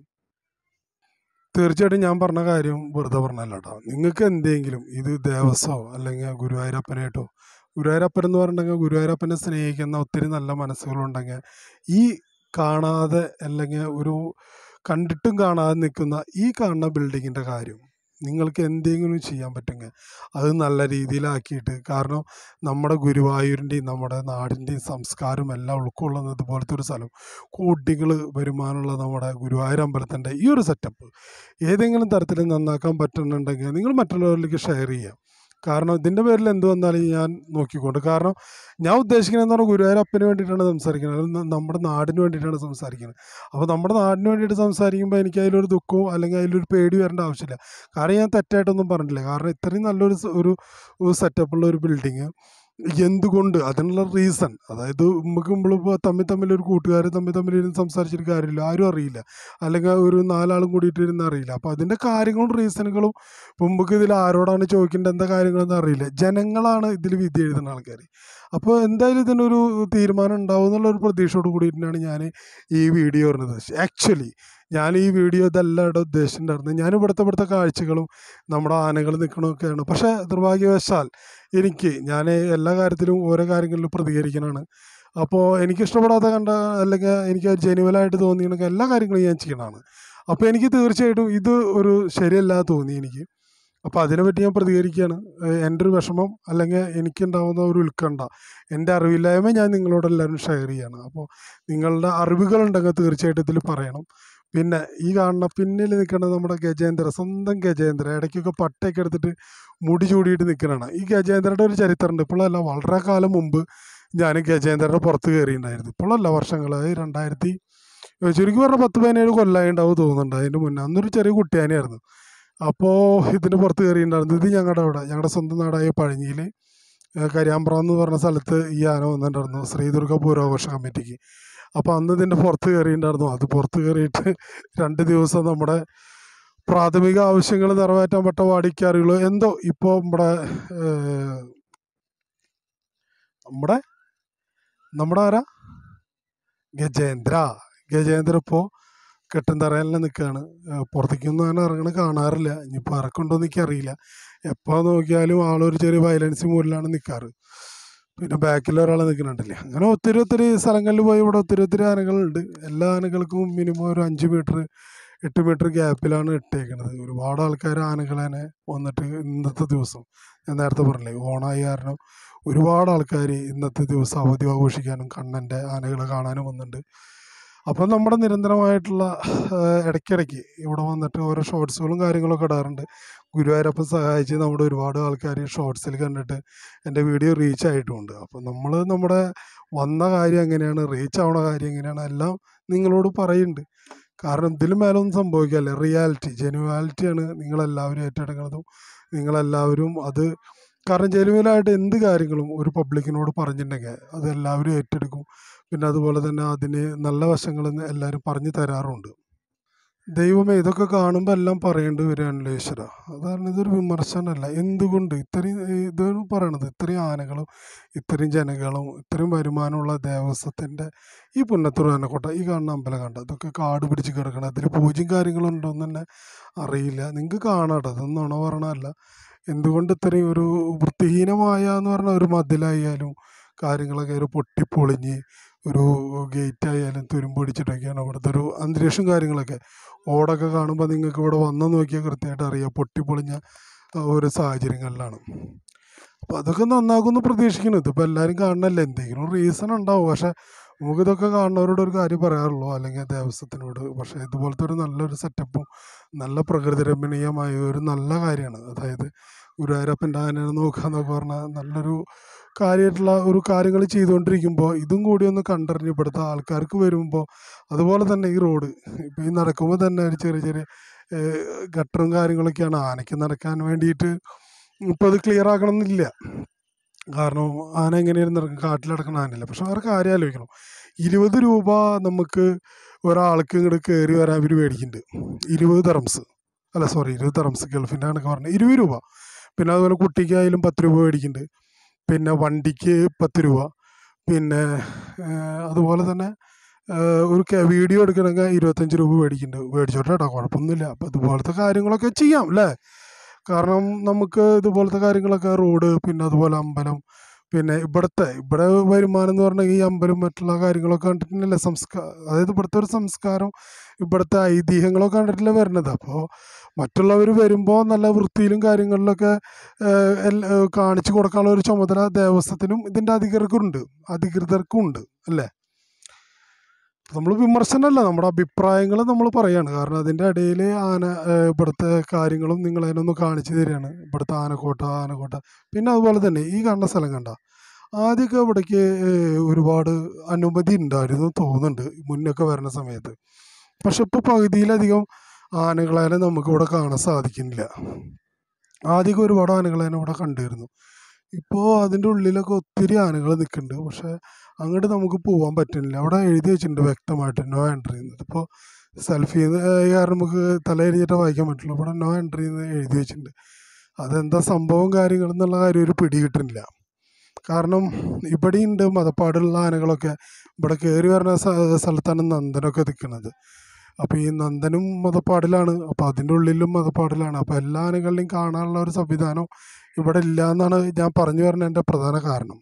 തീർച്ചയായിട്ടും ഞാൻ പറഞ്ഞ കാര്യം വെറുതെ പറഞ്ഞല്ല കേട്ടോ നിങ്ങൾക്ക് എന്തെങ്കിലും ഇത് ദേവസ്വമോ അല്ലെങ്കിൽ ഗുരുവായൂരപ്പനായിട്ടോ ഗുരുവായൂരപ്പൻ എന്ന് പറഞ്ഞിട്ടുണ്ടെങ്കിൽ ഗുരുവായൂരപ്പനെ സ്നേഹിക്കുന്ന ഒത്തിരി നല്ല മനസ്സുകളുണ്ടെങ്കിൽ ഈ കാണാതെ അല്ലെങ്കിൽ ഒരു കണ്ടിട്ടും കാണാതെ നിൽക്കുന്ന ഈ കാണുന്ന ബിൽഡിങ്ങിൻ്റെ കാര്യം നിങ്ങൾക്ക് എന്തെങ്കിലും ചെയ്യാൻ പറ്റുമെങ്കിൽ അത് നല്ല രീതിയിലാക്കിയിട്ട് കാരണം നമ്മുടെ ഗുരുവായൂരിൻ്റെയും നമ്മുടെ നാടിൻ്റെയും സംസ്കാരം എല്ലാം ഉൾക്കൊള്ളുന്ന ഇതുപോലത്തെ ഒരു സ്ഥലം കോടികൾ വരുമാനമുള്ള നമ്മുടെ ഗുരുവായൂർ അമ്പലത്തിൻ്റെ ഈ ഒരു സെറ്റപ്പ് ഏതെങ്കിലും തരത്തിൽ നന്നാക്കാൻ പറ്റുന്നുണ്ടെങ്കിൽ നിങ്ങൾ മറ്റുള്ളവരിലേക്ക് ഷെയർ ചെയ്യുക കാരണം ഇതിൻ്റെ പേരിൽ എന്ത് വന്നാലും ഞാൻ നോക്കിക്കൊണ്ട് കാരണം ഞാൻ ഉദ്ദേശിക്കുന്നത് പറഞ്ഞാൽ ഗുരുവായൂരപ്പന് വേണ്ടിയിട്ടാണ് സംസാരിക്കുന്നത് അത് ന- നമ്മുടെ നാടിന് വേണ്ടിയിട്ടാണ് സംസാരിക്കുന്നത് അപ്പോൾ നമ്മുടെ നാടിന് വേണ്ടിയിട്ട് സംസാരിക്കുമ്പോൾ എനിക്ക് അതിലൊരു ദുഃഖവും അല്ലെങ്കിൽ അതിലൊരു പേടി വരേണ്ട ആവശ്യമില്ല കാരണം ഞാൻ തെറ്റായിട്ടൊന്നും പറഞ്ഞില്ല കാരണം ഇത്രയും നല്ലൊരു സ- ഒരു സെറ്റപ്പുള്ള ഒരു ബിൽഡിങ് എന്തുകൊണ്ട് അതിനുള്ള റീസൺ അതായത് നമുക്ക് നമ്മളിപ്പോൾ തമ്മിൽ തമ്മിൽ ഒരു കൂട്ടുകാർ തമ്മിൽ തമ്മിൽ ഇരുന്ന് സംസാരിച്ചിട്ട് കാര്യമില്ല ആരും അറിയില്ല അല്ലെങ്കിൽ ഒരു നാലാളും കൂടിയിട്ട് ഇരുന്ന് അറിയില്ല അപ്പോൾ അതിൻ്റെ കാര്യങ്ങളും റീസണുകളും ഇപ്പം നമുക്ക് ഇതിൽ ആരോടാണ് ചോദിക്കേണ്ടത് എന്താ കാര്യങ്ങളെന്ന് അറിയില്ല ജനങ്ങളാണ് ഇതിൽ വിധി എഴുതുന്ന ആൾക്കാർ അപ്പോൾ എന്തായാലും ഇതിനൊരു തീരുമാനം ഉണ്ടാവും എന്നുള്ള ഒരു പ്രതീക്ഷയോട് കൂടിയിട്ടാണ് ഞാൻ ഈ വീഡിയോ പറഞ്ഞത് ആക്ച്വലി ഞാൻ ഈ വീഡിയോ ഇതല്ല ഇവിടെ ഉദ്ദേശിച്ചിട്ടുണ്ടായിരുന്നത് ഞാൻ ഇവിടുത്തെ ഇവിടുത്തെ കാഴ്ചകളും നമ്മുടെ ആനകൾ നിൽക്കണമൊക്കെയാണ് പക്ഷേ നിർഭാഗ്യവശാൽ എനിക്ക് ഞാൻ എല്ലാ കാര്യത്തിലും ഓരോ കാര്യങ്ങളിലും പ്രതികരിക്കണതാണ് അപ്പോൾ എനിക്ക് ഇഷ്ടപ്പെടാത്ത കണ്ട അല്ലെങ്കിൽ എനിക്ക് ജെനുവലായിട്ട് തോന്നിയെങ്കിൽ എല്ലാ കാര്യങ്ങളും ഞാൻ ചെയ്യണതാണ് അപ്പോൾ എനിക്ക് തീർച്ചയായിട്ടും ഇത് ഒരു ശരിയല്ല തോന്നി എനിക്ക് അപ്പോൾ അതിനെപ്പറ്റി ഞാൻ പ്രതികരിക്കുകയാണ് ഏഹ് എൻ്റെ ഒരു വിഷമം അല്ലെങ്കിൽ എനിക്കുണ്ടാവുന്ന ഒരു ഉത്കണ്ഠ എൻ്റെ അറിവില്ലായ്മ ഞാൻ നിങ്ങളോട് എല്ലാവരും ഷെയർ ചെയ്യണം അപ്പോൾ നിങ്ങളുടെ അറിവുകളുണ്ടെങ്കിൽ തീർച്ചയായിട്ടും ഇതിൽ പറയണം പിന്നെ ഈ കാണുന്ന പിന്നിൽ നിൽക്കുന്നത് നമ്മുടെ ഗജേന്ദ്ര സ്വന്തം ഗജേന്ദ്ര ഇടയ്ക്കൊക്കെ പട്ടയൊക്കെ എടുത്തിട്ട് മുടി ചൂടിയിട്ട് നിൽക്കുന്നതാണ് ഈ ഗജേന്ദ്രയുടെ ഒരു ചരിത്രമുണ്ട് ഇപ്പോഴല്ല വളരെ കാലം മുമ്പ് ഞാൻ ഗജേന്ദ്രയുടെ പുറത്ത് കയറിയിട്ടുണ്ടായിരുന്നു ഇപ്പോഴല്ല വർഷങ്ങളായി രണ്ടായിരത്തി ചുരുക്കി പറഞ്ഞാൽ പത്ത് പതിനേഴ് കൊല്ലമായി ഉണ്ടാവും തോന്നുന്നുണ്ട് അതിൻ്റെ മുന്നേ അന്നൊരു ചെറിയ കുട്ടിയാനായിരുന്നു അപ്പോൾ ഇതിൻ്റെ പുറത്ത് കയറിയിട്ടുണ്ടായിരുന്നു ഇത് ഞങ്ങളുടെ അവിടെ ഞങ്ങളുടെ സ്വന്തം നാടായ പഴഞ്ഞിയിൽ കരിയാമ്പ്ര എന്ന് പറഞ്ഞ സ്ഥലത്ത് ഈ ആന വന്നിട്ടുണ്ടായിരുന്നു ശ്രീദുർഗ പൂരാഘോഷ കമ്മിറ്റിക്ക് അപ്പോൾ അന്ന് ഇതിൻ്റെ പുറത്ത് കയറിയിട്ടുണ്ടായിരുന്നു അത് പുറത്ത് കയറിയിട്ട് രണ്ട് ദിവസം നമ്മുടെ പ്രാഥമിക ആവശ്യങ്ങൾ നിറവേറ്റാൻ പറ്റ വാടിക്കാറുള്ളൂ എന്തോ ഇപ്പോൾ നമ്മുടെ ഏഹ്, നമ്മുടെ നമ്മുടെ ആരാ ഗജേന്ദ്ര ഗജേന്ദ്ര ഇപ്പോൾ കെട്ടും തറയെല്ലാം നിൽക്കുകയാണ് പുറത്തേക്കൊന്നും അങ്ങനെ ഇറങ്ങണ കാണാറില്ല ഇനിയിപ്പോൾ ഇറക്കുണ്ടോയെന്ന് എനിക്കറിയില്ല എപ്പോൾ നോക്കിയാലും ആളൊരു ചെറിയ വയലൻസ് മൂലിലാണ് നിൽക്കാറ് പിന്നെ ബാക്കിൽ ഒരാൾ നിൽക്കുന്നുണ്ടല്ലേ അങ്ങനെ ഒത്തിരി ഒത്തിരി സ്ഥലങ്ങളിൽ പോയി ഇവിടെ ഒത്തിരി ഒത്തിരി ആനകളുണ്ട് എല്ലാ ആനകൾക്കും മിനിമം ഒരു അഞ്ച് മീറ്റർ എട്ട് മീറ്റർ ഗ്യാപ്പിലാണ് ഇട്ടേക്കുന്നത് ഒരുപാട് ആൾക്കാർ ആനകളെ വന്നിട്ട് ഇന്നത്തെ ദിവസം ഞാൻ നേരത്തെ പറഞ്ഞില്ലേ ഓണായി കാരണം ഒരുപാട് ആൾക്കാർ ഇന്നത്തെ ദിവസം അവധി ആഘോഷിക്കാനും കണ്ണൻ്റെ ആനകളെ കാണാനും വന്നിട്ടുണ്ട് അപ്പം നമ്മുടെ നിരന്തരമായിട്ടുള്ള ആ, ഇടയ്ക്കിടയ്ക്ക് ഇവിടെ വന്നിട്ട് ഓരോ ഷോർട്സുകളും കാര്യങ്ങളൊക്കെ ഇടാറുണ്ട് ഗുരുവായൂരപ്പൻ സഹായിച്ച് നമ്മുടെ ഒരുപാട് ആൾക്കാർ ഷോർട്സിൽ കണ്ടിട്ട് എൻ്റെ വീഡിയോ റീച്ച് ആയിട്ടുമുണ്ട് അപ്പം നമ്മൾ നമ്മുടെ വന്ന കാര്യം എങ്ങനെയാണ് റീച്ച് ആവണ കാര്യം എങ്ങനെയാണ് എല്ലാം നിങ്ങളോട് പറയുന്നുണ്ട് കാരണം ഇതിലും മേലൊന്നും സംഭവിക്കാല്ല റിയാലിറ്റി ജെനുവാലിറ്റിയാണ് നിങ്ങളെല്ലാവരും ഏറ്റെടുക്കുന്നതും നിങ്ങളെല്ലാവരും അത് കാരണം ജെനുവലായിട്ട് എന്ത് കാര്യങ്ങളും ഒരു പബ്ലിക്കിനോട് പറഞ്ഞിട്ടുണ്ടെങ്കിൽ അത് എല്ലാവരും ഏറ്റെടുക്കും പിന്നെ അതുപോലെ തന്നെ അതിന് നല്ല വശങ്ങൾ എല്ലാവരും പറഞ്ഞു തരാറുണ്ട് ദൈവമേ ഇതൊക്കെ കാണുമ്പോൾ എല്ലാം പറയേണ്ടി വരികയാണല്ലോ ഈശ്വര അതാണ് ഇതൊരു വിമർശനമല്ല എന്തുകൊണ്ട് ഇത്രയും ഇതാണ് പറയണത് ഇത്രയും ആനകളും ഇത്രയും ജനങ്ങളും ഇത്രയും വരുമാനമുള്ള ദേവസ്വത്തിൻ്റെ ഈ പുന്നത്തൂർ ആനക്കോട്ട ഈ കാണുന്ന അമ്പലം കണ്ട ഇതൊക്കെ കാട് പിടിച്ച് കിടക്കണം അതിൽ പൂജയും കാര്യങ്ങളും ഉണ്ടോയെന്ന് തന്നെ അറിയില്ല നിങ്ങൾക്ക് കാണാട്ടോ ഇതൊന്നും നുണ പറയണമല്ല എന്തുകൊണ്ട് ഇത്രയും ഒരു വൃത്തിഹീനമായ എന്ന് പറഞ്ഞ ഒരു മതിലായാലും കാര്യങ്ങളൊക്കെ ഒരു പൊട്ടിപ്പൊളിഞ്ഞ് ഒരു ഗേറ്റ് ആയാലും തുരുമ്പൊടിച്ചിട്ടൊക്കെയാണ് അവിടുത്തെ ഒരു അന്തരീക്ഷം കാര്യങ്ങളൊക്കെ ഓടൊക്കെ കാണുമ്പോൾ നിങ്ങൾക്ക് ഇവിടെ വന്ന് നോക്കിയാൽ കൃത്യമായിട്ട് അറിയാം പൊട്ടിപ്പൊളിഞ്ഞ ആ, ഒരു സാഹചര്യങ്ങളിലാണ് അപ്പോൾ അതൊക്കെ നന്നാക്കുമെന്ന് പ്രതീക്ഷിക്കുന്നു ഇതിപ്പോൾ എല്ലാവരും കാണണമല്ലേ എന്തെങ്കിലും റീസൺ ഉണ്ടാവും പക്ഷേ നമുക്കിതൊക്കെ കാണുന്നവരോട് ഒരു കാര്യം പറയാറുള്ളൂ അല്ലെങ്കിൽ ദേവസ്വത്തിനോട് പക്ഷേ ഇതുപോലത്തെ ഒരു നല്ലൊരു സെറ്റപ്പും നല്ല പ്രകൃതി രമണീയമായ ഒരു നല്ല കാര്യമാണ് അതായത് ഗുരുവായൂരപ്പൻ്റെ ആനയെ നോക്കുക എന്നൊക്കെ പറഞ്ഞാൽ നല്ലൊരു കാര്യമായിട്ടുള്ള ഒരു കാര്യങ്ങൾ ചെയ്തുകൊണ്ടിരിക്കുമ്പോൾ ഇതും കൂടി ഒന്ന് കണ്ടറിഞ്ഞ് ഇവിടുത്തെ ആൾക്കാർക്ക് വരുമ്പോൾ അതുപോലെ തന്നെ ഈ റോഡ് ഇപ്പോൾ ഈ നടക്കുമ്പോൾ തന്നെ ഒരു ചെറിയ ചെറിയ ഏഹ്, ഗട്ടറും കാര്യങ്ങളൊക്കെയാണ് ആനയ്ക്ക് നടക്കാൻ വേണ്ടിയിട്ട് ഇപ്പോൾ അത് ക്ലിയർ ആക്കണമെന്നില്ല കാരണം ആന എങ്ങനെയായിരുന്നു നടക്കും കാട്ടിലടക്കണ ആനയല്ല പക്ഷെ വേറെ കാര്യം ആലോചിക്കണം ഇരുപത് രൂപ നമുക്ക് ഒരാൾക്ക് ഇങ്ങോട്ട് കയറി വരാൻ ഇവർ മേടിക്കുന്നുണ്ട് ഇരുപത് തെറംസ് അല്ല സോറി ഇരുപത് തെറംസ് ഗൾഫിൻ്റെ കണക്ക് പറഞ്ഞത് ഇരുപത് രൂപ പിന്നെ അതുപോലെ കുട്ടിക്കായാലും പത്ത് രൂപ മേടിക്കുന്നുണ്ട് പിന്നെ വണ്ടിക്ക് പത്ത് രൂപ പിന്നെ ഏഹ്, അതുപോലെ തന്നെ ഏഹ്, ഒരു ക- വീഡിയോ എടുക്കണമെങ്കിൽ ഇരുപത്തഞ്ച് രൂപ മേടിക്കുന്നുണ്ട് മേടിച്ചോട്ടെ കേട്ടോ കുഴപ്പമൊന്നുമില്ല അപ്പോൾ ഇതുപോലത്തെ കാര്യങ്ങളൊക്കെ ചെയ്യാം അല്ലേ കാരണം നമുക്ക് ഇതുപോലത്തെ കാര്യങ്ങളൊക്കെ റോഡ് പിന്നെ അതുപോലെ അമ്പലം പിന്നെ ഇവിടുത്തെ ഇവിടെ വരുമാനം എന്ന് പറഞ്ഞാൽ ഈ അമ്പലം മറ്റുള്ള കാര്യങ്ങളൊക്കെ കണ്ടിട്ടുണ്ടല്ലേ സംസ്കാരം അതായത് ഇവിടുത്തെ ഒരു സംസ്കാരം ഇവിടുത്തെ ഐതിഹ്യങ്ങളൊക്കെ കണ്ടിട്ടല്ലേ വരുന്നത് അപ്പോൾ മറ്റുള്ളവർ വരുമ്പോൾ നല്ല വൃത്തിയിലും കാര്യങ്ങളിലൊക്കെ ഏഹ്, എല്ല- ഏഹ്, കാണിച്ചു കൊടുക്കാനുള്ള ഒരു ചുമതല ദേവസ്വത്തിനും ഇതിൻ്റെ അധികൃതർക്കുണ്ട് അധികൃതർക്കും ഉണ്ട് അല്ലേ നമ്മൾ വിമർശനമല്ല നമ്മുടെ അഭിപ്രായങ്ങൾ നമ്മൾ പറയാണ് കാരണം അതിൻ്റെ ഇടയിൽ ആന ഏഹ്, ഇവിടുത്തെ കാര്യങ്ങളും നിങ്ങൾ അതിനൊന്ന് കാണിച്ചു തരികയാണ് ഇവിടുത്തെ ആനക്കോട്ട ആനക്കോട്ട പിന്നെ അതുപോലെ തന്നെ ഈ കാണുന്ന സ്ഥലം കണ്ട ആദ്യമൊക്കെ ഇവിടേക്ക് ഏഹ്, ഒരുപാട് അനുമതി ഉണ്ടായിരുന്നു തോന്നുന്നുണ്ട് മുന്നൊക്കെ വരുന്ന സമയത്ത് പക്ഷെ ഇപ്പോൾ പകുതിയിലധികം ആനകളെ നമുക്ക് ഇവിടെ കാണാൻ സാധിക്കുന്നില്ല ആദ്യമൊക്കെ ഒരുപാട് ആനകളെ ഇവിടെ കണ്ടിരുന്നു ഇപ്പോൾ അതിൻ്റെ ഉള്ളിലൊക്കെ ഒത്തിരി ആനകൾ നിൽക്കുന്നുണ്ട് പക്ഷേ അങ്ങോട്ട് നമുക്ക് പോകാൻ പറ്റുന്നില്ല അവിടെ എഴുതി വെച്ചിട്ടുണ്ട് വ്യക്തമായിട്ട് നോ എൻട്രി എന്ന് ഇപ്പോൾ സെൽഫി കാരണം നമുക്ക് തലയിരിഞ്ഞിട്ട് വായിക്കാൻ പറ്റില്ല ഇവിടെ നോ എൻട്രി എന്ന് എഴുതി വെച്ചിട്ടുണ്ട് അതെന്താ സംഭവം കാര്യങ്ങൾ എന്നുള്ള കാര്യം ഒരു പിടി കിട്ടുന്നില്ല കാരണം ഇവിടെയുണ്ട് മതപ്പാടുള്ള ആനകളൊക്കെ ഇവിടെ കയറി വരുന്ന സ്ഥ- സ്ഥലത്താണ് നന്ദനൊക്കെ നിൽക്കുന്നത് അപ്പോൾ ഈ നന്ദനും മതപ്പാടിലാണ് അപ്പോൾ അതിൻ്റെ ഉള്ളിലും മതപ്പാടിലാണ് അപ്പോൾ എല്ലാ ആനകളെയും കാണാനുള്ള ഒരു സംവിധാനം ഇവിടെ ഇല്ല എന്നാണ് ഞാൻ പറഞ്ഞു വരുന്ന എൻ്റെ പ്രധാന കാരണം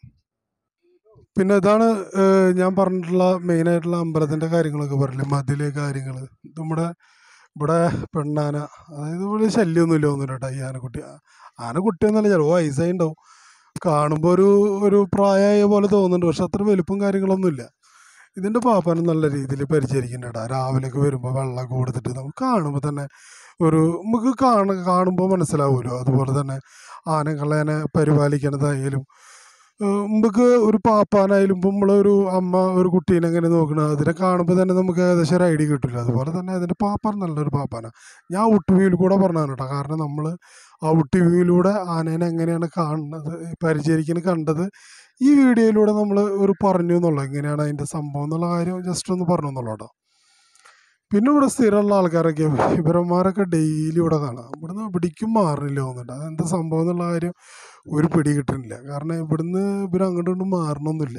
പിന്നെ ഇതാണ് ഏഹ്, ഞാൻ പറഞ്ഞിട്ടുള്ള മെയിനായിട്ടുള്ള അമ്പലത്തിൻ്റെ കാര്യങ്ങളൊക്കെ പറയില്ലേ മതില് കാര്യങ്ങൾ നമ്മുടെ ഇവിടെ പെണ്ണാന അതായത് ഇവിടെ ശല്യമൊന്നുമില്ല ഒന്നുമില്ല കേട്ടോ ഈ ആനക്കുട്ടി ആനക്കുട്ടിയൊന്നുമല്ല ചിലപ്പോൾ വയസ്സായി ഉണ്ടാവും കാണുമ്പോൾ ഒരു ഒരു പ്രായമായ പോലെ തോന്നുന്നുണ്ട് പക്ഷെ അത്ര വലുപ്പം കാര്യങ്ങളൊന്നുമില്ല ഇതിൻ്റെ പാപ്പാനും നല്ല രീതിയിൽ പരിചരിക്കുന്നുണ്ട് രാവിലെയൊക്കെ വരുമ്പോൾ വെള്ളമൊക്കെ കൊടുത്തിട്ട് നമുക്ക് കാണുമ്പോൾ തന്നെ ഒരു നമുക്ക് കാണ കാണുമ്പോൾ മനസ്സിലാവുമല്ലോ അതുപോലെ തന്നെ ആനകളെ പരിപാലിക്കണതായാലും ഏഹ് നമുക്ക് ഒരു പാപ്പാനായാലും ഇപ്പം നമ്മളൊരു അമ്മ ഒരു കുട്ടീനെ എങ്ങനെ നോക്കണം അതിനെ കാണുമ്പോൾ തന്നെ നമുക്ക് ഏകദേശം ഒരു ഐഡിയ കിട്ടില്ല അതുപോലെ തന്നെ അതിൻ്റെ പാപ്പാൻ നല്ലൊരു പാപ്പാന ഞാൻ ഔട്ട് വ്യൂവിൽ കൂടെ പറഞ്ഞതാണ് കേട്ടോ കാരണം നമ്മൾ ഔട്ട് വ്യൂവിലൂടെ ആനേനെ എങ്ങനെയാണ് കാണുന്നത് പരിചരിക്കുന്നത് കണ്ടത് ഈ വീഡിയോയിലൂടെ നമ്മൾ ഒരു പറഞ്ഞു എന്നുള്ളൂ എങ്ങനെയാണ് അതിൻ്റെ സംഭവം എന്നുള്ള കാര്യം ജസ്റ്റ് ഒന്ന് പറഞ്ഞു എന്നുള്ളൂ കേട്ടോ പിന്നെ ഇവിടെ സ്ഥിരമുള്ള ആൾക്കാരൊക്കെ ഇവരന്മാരൊക്കെ ഡെയിലി ഇവിടെ കാണാം ഇവിടുന്ന് പിടിക്കും മാറുന്നില്ല തോന്നുന്നുണ്ട് അതെന്താ സംഭവം എന്നുള്ള കാര്യം ഒരു പിടി കിട്ടുന്നില്ല കാരണം ഇവിടുന്ന് ഇവർ അങ്ങോട്ടും ഇങ്ങോട്ടും മാറണമൊന്നുമില്ല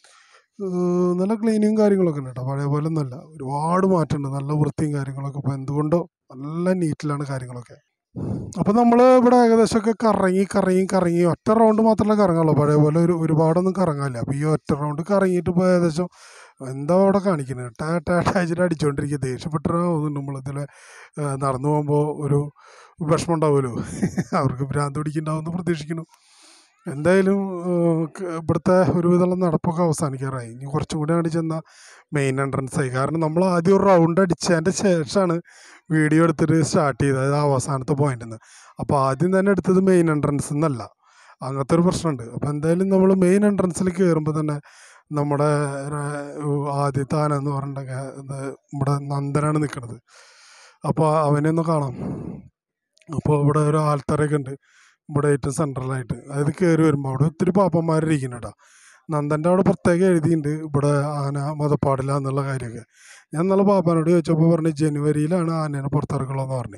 ഏഹ് നല്ല ക്ലീനിങ്ങും കാര്യങ്ങളൊക്കെ ഉണ്ട് കേട്ടോ പഴയ പോലെ ഒന്നുമല്ല ഒരുപാട് മാറ്റമുണ്ട് നല്ല വൃത്തിയും കാര്യങ്ങളൊക്കെ ഇപ്പോൾ എന്തുകൊണ്ടോ നല്ല നീറ്റിലാണ് കാര്യങ്ങളൊക്കെ അപ്പോൾ നമ്മൾ ഇവിടെ ഏകദേശമൊക്കെ കറങ്ങി കറങ്ങി കറങ്ങി ഒറ്റ റൗണ്ട് മാത്രമല്ല കറങ്ങുള്ളൂ പഴയ പോലെ ഒരു ഒരുപാടൊന്നും കറങ്ങാനില്ല അപ്പോൾ ഈ ഒറ്റ റൗണ്ട് കറങ്ങിയിട്ട് ഇപ്പോൾ ഏകദേശം എന്താ അവിടെ കാണിക്കുന്നത് ടാ ടാ ടാച്ചിട്ട് അടിച്ചുകൊണ്ടിരിക്കുക ദേഷ്യപ്പെട്ട തോന്നുന്നുണ്ട് നമ്മളിതിൽ നടന്നു പോകുമ്പോൾ ഒരു വിഷമം ഉണ്ടാവുമല്ലോ അവർക്ക് ഭ്രാന്ത് പിടിക്കുന്നുണ്ടാവുമെന്ന് പ്രതീക്ഷിക്കുന്നു എന്തായാലും ഏഹ്, ക- ഇവിടുത്തെ ഒരുവിധമുള്ള നടപ്പൊക്കെ അവസാനിക്കാറായി ഇനി കുറച്ചും കൂടി അങ്ങോട്ട് ചെന്നാൽ മെയിൻ എൻട്രൻസ് ആയി കാരണം നമ്മൾ ആദ്യം ഒരു റൗണ്ട് അടിച്ചതിൻ്റെ ശേഷമാണ് വീഡിയോ എടുത്തിട്ട് സ്റ്റാർട്ട് ചെയ്തത് അതായത് അവസാനത്തെ പോയിന്റിൽ നിന്ന് അപ്പോൾ ആദ്യം തന്നെ എടുത്തത് മെയിൻ എൻട്രൻസ് എന്നല്ല അങ്ങനത്തെ ഒരു പ്രശ്നമുണ്ട് അപ്പോൾ എന്തായാലും നമ്മൾ മെയിൻ എൻട്രൻസിൽ കയറുമ്പോൾ തന്നെ നമ്മുടെ ര- ആദ്യത്തെ ആന എന്ന് പറഞ്ഞിട്ടുണ്ടെങ്കിൽ ഇത് നമ്മുടെ നന്ദനാണ് നിൽക്കുന്നത് അപ്പോൾ അവനെ ഒന്ന് കാണാം അപ്പോൾ ഇവിടെ ഒരു ആൽത്തറയൊക്കെ ഉണ്ട് ഇവിടെ ഏറ്റവും സെൻട്രലായിട്ട് അതായത് കയറി വരുമ്പോൾ അവിടെ ഒത്തിരി പാപ്പന്മാരിരിക്കുന്നു കേട്ടോ നന്ദൻ്റെ അവിടെ പ്രത്യേകം എഴുതിയിട്ടുണ്ട് ഇവിടെ ആന മതപ്പാടില്ല എന്നുള്ള കാര്യമൊക്കെ ഞാൻ ഇന്നലെ പാപ്പാനോട് ചോദിച്ചപ്പോൾ പറഞ്ഞു ജനുവരിയിലാണ് ആനേനെ പുറത്തിറക്കുള്ളൂ പറഞ്ഞു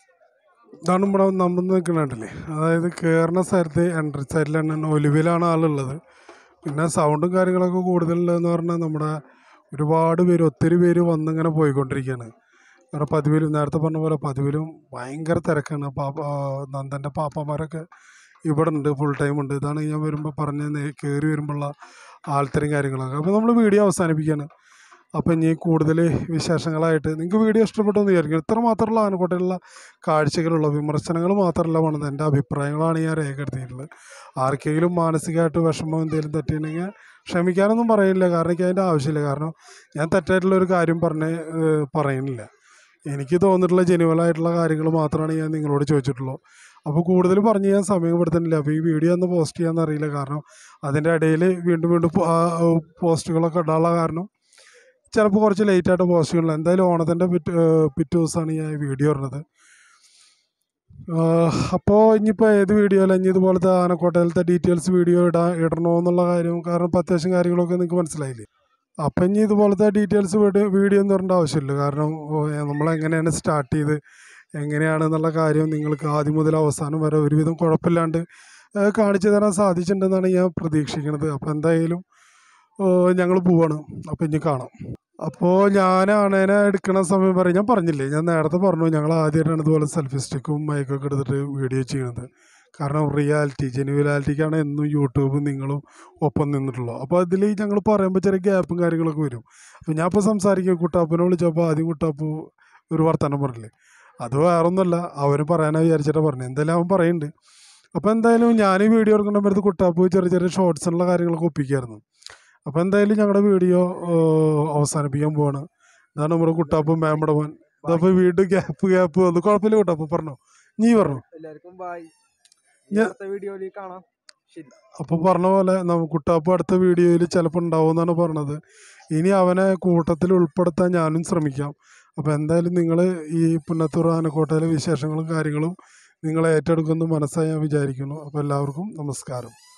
ഇതാണ് ഇവിടെ നമ്മൾ നിൽക്കണുണ്ടല്ലേ അതായത് കയറുന്ന സ്ഥലത്ത് എൻട്രി സൈഡിലാണ് ഒലിവിലാണ് ആളുള്ളത് പിന്നെ സൗണ്ടും കാര്യങ്ങളൊക്കെ കൂടുതലുള്ളതെന്ന് പറഞ്ഞാൽ നമ്മുടെ ഒരുപാട് പേര് ഒത്തിരി പേര് വന്നിങ്ങനെ പോയിക്കൊണ്ടിരിക്കുകയാണ് കാരണം പതിവിലും നേരത്തെ പറഞ്ഞ പോലെ പതിവിലും ഭയങ്കര തിരക്കാണ് പാപ്പ നന്ദൻ്റെ പാപ്പന്മാരൊക്കെ ഇവിടെ ഉണ്ട് ഫുൾ ടൈം ഉണ്ട് ഇതാണ് ഞാൻ വരുമ്പോൾ പറഞ്ഞ കയറി വരുമ്പോഴുള്ള ആൾത്തരം കാര്യങ്ങളൊക്കെ അപ്പോൾ നമ്മൾ വീഡിയോ അവസാനിപ്പിക്കുകയാണ് അപ്പോൾ ഇനി കൂടുതൽ വിശേഷങ്ങളായിട്ട് നിങ്ങൾക്ക് വീഡിയോ ഇഷ്ടപ്പെട്ടെന്ന് വിചാരിക്കും ഇത്ര മാത്രമുള്ള ആനക്കോട്ടയിലുള്ള കാഴ്ചകളുള്ള വിമർശനങ്ങൾ മാത്രമല്ല വേണത് എൻ്റെ അഭിപ്രായങ്ങളാണ് ഞാൻ രേഖപ്പെടുത്തിയിട്ടുള്ളത് ആർക്കെങ്കിലും മാനസികമായിട്ട് വിഷമം എന്തെങ്കിലും തെറ്റിയിട്ടുണ്ടെങ്കിൽ ക്ഷമിക്കാനൊന്നും പറയില്ല കാരണം എനിക്ക് അതിൻ്റെ ആവശ്യമില്ല കാരണം ഞാൻ തെറ്റായിട്ടുള്ള ഒരു കാര്യം പറഞ്ഞ് ഏഹ്, പറയുന്നില്ല എനിക്ക് തോന്നിയിട്ടുള്ള ജെനുവലായിട്ടുള്ള കാര്യങ്ങൾ മാത്രമാണ് ഞാൻ നിങ്ങളോട് ചോദിച്ചിട്ടുള്ളൂ അപ്പോൾ കൂടുതൽ പറഞ്ഞ് ഞാൻ സമയം പെടുത്തുന്നില്ല അപ്പോൾ ഈ വീഡിയോ ഒന്ന് പോസ്റ്റ് ചെയ്യാൻ അറിയില്ല കാരണം അതിൻ്റെ ഇടയിൽ വീണ്ടും വീണ്ടും പോ- ആ, പോസ്റ്റുകളൊക്കെ ഇടാനുള്ള കാരണം ചിലപ്പോൾ കുറച്ച് ലേറ്റായിട്ട് പോസ്റ്റ് ചെയ്യണില്ല എന്തായാലും ഓണത്തിൻ്റെ പിറ്റ് ഏഹ്, പിറ്റേ ദിവസമാണ് ഞാൻ ഈ വീഡിയോ ഇടുന്നത് അപ്പോൾ ഇനിയിപ്പോൾ ഏത് വീഡിയോയിൽ ഇനി ഇതുപോലത്തെ ആനക്കോട്ടയിലത്തെ ഡീറ്റെയിൽസ് വീഡിയോ ഇടാൻ ഇടണോ എന്നുള്ള കാര്യം കാരണം ഇപ്പോൾ അത്യാവശ്യം കാര്യങ്ങളൊക്കെ നിങ്ങൾക്ക് മനസ്സിലായില്ലേ അപ്പം ഇനി ഇതുപോലത്തെ ഡീറ്റെയിൽസ് വീഡിയോ വീഡിയോ എന്ന് പറയേണ്ട ആവശ്യമില്ല കാരണം ഓ, ഏ, നമ്മളെങ്ങനെയാണ് സ്റ്റാർട്ട് ചെയ്ത് എങ്ങനെയാണെന്നുള്ള കാര്യം നിങ്ങൾക്ക് ആദ്യം മുതൽ അവസാനം വരെ ഒരുവിധം കുഴപ്പമില്ലാണ്ട് ഏ, കാണിച്ചു തരാൻ സാധിച്ചിട്ടുണ്ടെന്നാണ് ഞാൻ പ്രതീക്ഷിക്കുന്നത് അപ്പോൾ എന്തായാലും ഞങ്ങൾ പോവാണ് അപ്പോൾ ഇനി കാണാം അപ്പോൾ ഞാൻ ആണേനെ എടുക്കണ സമയം പറയും ഞാൻ പറഞ്ഞില്ലേ ഞാൻ നേരത്തെ പറഞ്ഞു ഞങ്ങൾ ആദ്യമായിട്ടാണ് ഇതുപോലെ സെൽഫി സ്റ്റിക്കും മൈക്കൊക്കെ എടുത്തിട്ട് വീഡിയോ ചെയ്യുന്നത് കാരണം റിയാലിറ്റി ജെനുവലാലിറ്റിക്കാണ് എന്നും യൂട്യൂബും നിങ്ങളും ഒപ്പം നിന്നിട്ടുള്ളൂ അപ്പോൾ അതിൽ ഞങ്ങൾ പറയുമ്പോൾ ചെറിയ ഗ്യാപ്പും കാര്യങ്ങളൊക്കെ വരും അപ്പോൾ ഞാൻ ഇപ്പോൾ സംസാരിക്കും കുട്ടാപ്പിനെ വിളിച്ചപ്പോൾ ആദ്യം കുട്ടാപ്പു ഒരു വർത്തമാനം പറഞ്ഞില്ലേ അത് വേറൊന്നുമല്ല അവർ പറയാനാണ് വിചാരിച്ചിട്ടാണ് പറഞ്ഞത് എന്തായാലും അവൻ പറയുന്നുണ്ട് അപ്പോൾ എന്തായാലും ഞാൻ ഈ വീഡിയോ എടുക്കുന്ന സമയത്ത് കുട്ടാപ്പു ചെറിയ ചെറിയ ഷോർട്സിനുള്ള കാര്യങ്ങളൊക്കെ ഒപ്പിക്കായിരുന്നു അപ്പോൾ എന്തായാലും ഞങ്ങളുടെ വീഡിയോ അവസാനിപ്പിക്കാൻ പോവാണ് ഇതാണ് നമ്മുടെ കുട്ടാപ്പ് മേമ്പടവൻ അതപ്പോൾ വീണ്ടും ഗ്യാപ്പ് ഗ്യാപ്പ് വന്നു കുഴപ്പമില്ല കുട്ടാപ്പ് പറഞ്ഞോ നീ പറഞ്ഞോ എല്ലാവർക്കും ബായ് ഞാൻ- അടുത്ത വീഡിയോയിൽ കാണാം ശരി അപ്പോൾ പറഞ്ഞ പോലെ നമ്മ കുട്ടാപ്പ് അടുത്ത വീഡിയോയിൽ ചിലപ്പോൾ ഉണ്ടാവും എന്നാണ് പറഞ്ഞത് ഇനി അവനെ കൂട്ടത്തിൽ ഉൾപ്പെടുത്താൻ ഞാനും ശ്രമിക്കാം അപ്പോൾ എന്തായാലും നിങ്ങൾ ഈ പുന്നത്തൂർ ആനക്കോട്ടയിലെ വിശേഷങ്ങളും കാര്യങ്ങളും നിങ്ങൾ ഏറ്റെടുക്കുമെന്ന് മനസ്സായി ഞാൻ വിചാരിക്കുന്നു അപ്പോൾ എല്ലാവർക്കും നമസ്കാരം